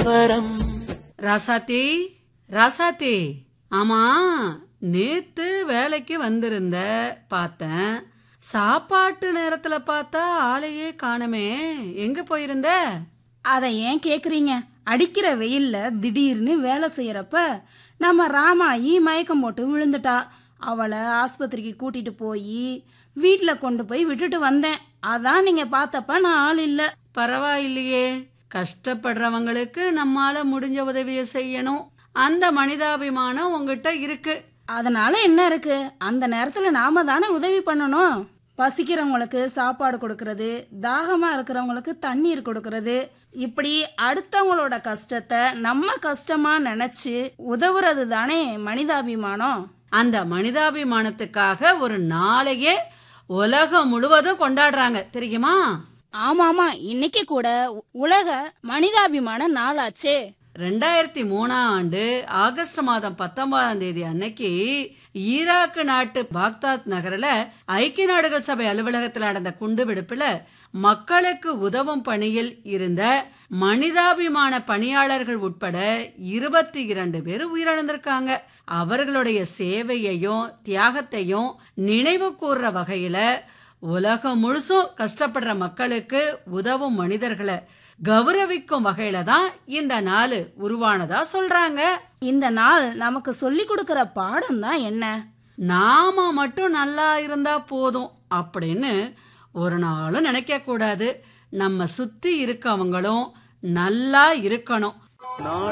கலவரம் ராசாத்தி ராசாத்தி ஆமா நேத்து வேலைக்கு வந்திருந்த பார்த்தேன் சாப்பாட்டு நேரத்துல பார்த்தா ஆளையே காணமே எங்க போயிருந்த அதை ஏன் கேக்குறீங்க அடிக்கிற வெயில்ல திடீர்னு வேலை செய்யறப்ப நம்ம ராமாயி மயக்கம் போட்டு விழுந்துட்டா அவளை ஆஸ்பத்திரிக்கு கூட்டிட்டு போய் வீட்டில் கொண்டு போய் விட்டுட்டு வந்தேன் அதான் நீங்க பார்த்தப்ப நான் ஆள் இல்ல பரவாயில்லையே கஷ்டப்படுறவங்களுக்கு நம்மால முடிஞ்ச உதவியை செய்யணும் அந்த மனிதாபிமானம் உங்ககிட்ட இருக்கு அதனால என்ன இருக்கு அந்த நேரத்துல நாம தானே உதவி பண்ணணும் பசிக்கிறவங்களுக்கு சாப்பாடு கொடுக்கறது தாகமா இருக்கிறவங்களுக்கு தண்ணீர் கொடுக்கறது இப்படி அடுத்தவங்களோட கஷ்டத்தை நம்ம கஷ்டமா நினைச்சு உதவுறது தானே மனிதாபிமானம் அந்த மனிதாபிமானத்துக்காக ஒரு நாளையே உலகம் முழுவதும் கொண்டாடுறாங்க தெரியுமா ஆமா ஆமா இன்னைக்கு கூட உலக மனிதாபிமான நாளாச்சே ரெண்டாயிரத்தி மூணாம் ஆண்டு ஆகஸ்ட் மாதம் பத்தொன்பதாம் தேதி அன்னைக்கு ஈராக்கு நாட்டு பாக்தாத் நகரில் ஐக்கிய நாடுகள் சபை அலுவலகத்தில் நடந்த குண்டுவெடிப்புல மக்களுக்கு உதவும் பணியில் இருந்த மனிதாபிமான பணியாளர்கள் உட்பட இருபத்தி இரண்டு பேர் உயிரிழந்திருக்காங்க அவர்களுடைய சேவையையும் தியாகத்தையும் நினைவு கூர்ற வகையில உலகம் முழுசும் கஷ்டப்படுற மக்களுக்கு உதவும் மனிதர்களை கௌரவிக்கும் வகையில தான் இந்த நாள் உருவானதா சொல்றாங்க இந்த நாள் நமக்கு சொல்லி கொடுக்கிற பாடம் தான் என்ன நாம மட்டும் நல்லா இருந்தா போதும் அப்படின்னு ஒரு நாளும் நினைக்க கூடாது நம்ம சுத்தி இருக்கவங்களும் நல்லா இருக்கணும் நாடு